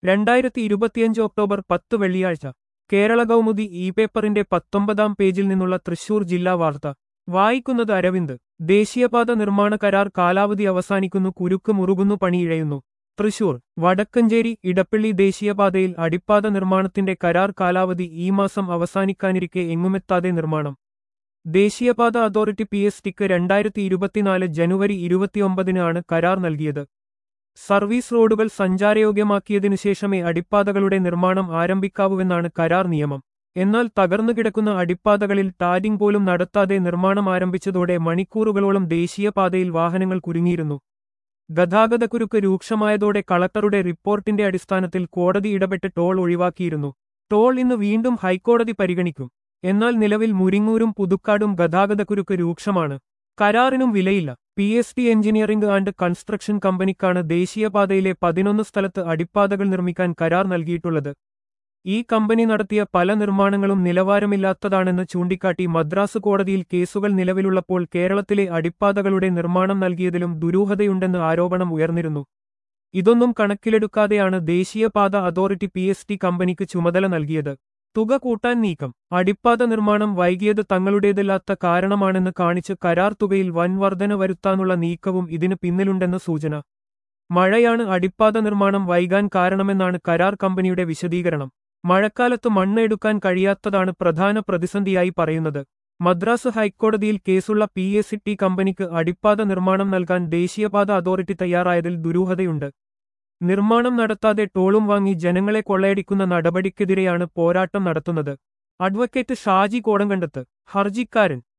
രണ്ടായിരത്തി ഇരുപത്തിയഞ്ച് ഒക്ടോബർ പത്ത് വെള്ളിയാഴ്ച കേരള കൗമുദി ഇ പേപ്പറിന്റെ പത്തൊമ്പതാം പേജിൽ നിന്നുള്ള തൃശൂർ ജില്ലാ വാർത്ത വായിക്കുന്നത് അരവിന്ദ് ദേശീയപാത നിർമ്മാണ കരാർ കാലാവധി അവസാനിക്കുന്നു കുരുക്ക് മുറുകുന്നു പണിയിഴയുന്നു തൃശൂർ വടക്കഞ്ചേരി ഇടപ്പള്ളി ദേശീയപാതയിൽ അടിപ്പാത നിർമ്മാണത്തിന്റെ കരാർ കാലാവധി ഈ മാസം അവസാനിക്കാനിരിക്കെ എങ്ങുമെത്താതെ നിർമ്മാണം ദേശീയപാത അതോറിറ്റി പി എസ് ടിക്ക് രണ്ടായിരത്തി ഇരുപത്തിനാല് ജനുവരി ഇരുപത്തിയൊമ്പതിനാണ് കരാർ നൽകിയത് സർവീസ് റോഡുകൾ സഞ്ചാരയോഗ്യമാക്കിയതിനു ശേഷമേ അടിപ്പാതകളുടെ നിർമ്മാണം ആരംഭിക്കാവൂവെന്നാണ് കരാർ നിയമം എന്നാൽ തകർന്നു കിടക്കുന്ന അടിപ്പാതകളിൽ ടാരിംഗ് പോലും നടത്താതെ നിർമ്മാണം ആരംഭിച്ചതോടെ മണിക്കൂറുകളോളം ദേശീയപാതയിൽ വാഹനങ്ങൾ കുരുങ്ങിയിരുന്നു ഗതാഗതക്കുരുക്ക് രൂക്ഷമായതോടെ കളക്ടറുടെ റിപ്പോർട്ടിന്റെ അടിസ്ഥാനത്തിൽ കോടതി ഇടപെട്ട് ടോൾ ഒഴിവാക്കിയിരുന്നു ടോൾ ഇന്ന് വീണ്ടും ഹൈക്കോടതി പരിഗണിക്കും എന്നാൽ നിലവിൽ മുരിങ്ങൂരും പുതുക്കാടും ഗതാഗതക്കുരുക്ക് രൂക്ഷമാണ് കരാറിനും വിലയില്ല P S T engineering and construction കമ്പനിക്കാണ് ദേശീയപാതയിലെ പതിനൊന്ന് സ്ഥലത്ത് അടിപ്പാതകൾ നിർമ്മിക്കാൻ കരാർ നൽകിയിട്ടുള്ളത് ഈ കമ്പനി നടത്തിയ പല നിർമ്മാണങ്ങളും നിലവാരമില്ലാത്തതാണെന്ന് ചൂണ്ടിക്കാട്ടി മദ്രാസ് കോടതിയിൽ കേസുകൾ നിലവിലുള്ളപ്പോൾ കേരളത്തിലെ അടിപ്പാതകളുടെ നിർമ്മാണം നൽകിയതിലും ദുരൂഹതയുണ്ടെന്ന് ആരോപണം ഉയർന്നിരുന്നു ഇതൊന്നും കണക്കിലെടുക്കാതെയാണ് ദേശീയപാത അതോറിറ്റി പി എസ് ടി കമ്പനിക്ക് ചുമതല നൽകിയത് തുക കൂട്ടാൻ നീക്കം അടിപ്പാത നിർമ്മാണം വൈകിയത് തങ്ങളുടേതല്ലാത്ത കാരണമാണെന്ന് കാണിച്ച് കരാർ തുകയിൽ വൻ വർധന വരുത്താനുള്ള നീക്കവും ഇതിന് പിന്നിലുണ്ടെന്ന് സൂചന മഴയാണ് അടിപ്പാത നിർമ്മാണം വൈകാൻ കാരണമെന്നാണ് കരാർ കമ്പനിയുടെ വിശദീകരണം മഴക്കാലത്ത് മണ്ണ് എടുക്കാൻ കഴിയാത്തതാണ് പ്രധാന പ്രതിസന്ധിയായി പറയുന്നത് മദ്രാസ് ഹൈക്കോടതിയിൽ കേസുള്ള പി എസ് ടി കമ്പനിക്ക് അടിപ്പാത നിർമ്മാണം നൽകാൻ ദേശീയപാത അതോറിറ്റി തയ്യാറായതിൽ ദുരൂഹതയുണ്ട് നിർമ്മാണം നടത്താതെ ടോളും വാങ്ങി ജനങ്ങളെ കൊള്ളയടിക്കുന്ന നടപടിക്കെതിരെയാണ് പോരാട്ടം നടത്തുന്നത് അഡ്വക്കേറ്റ് ഷാജി കോടങ്കണ്ടത്ത് ഹർജിക്കാരൻ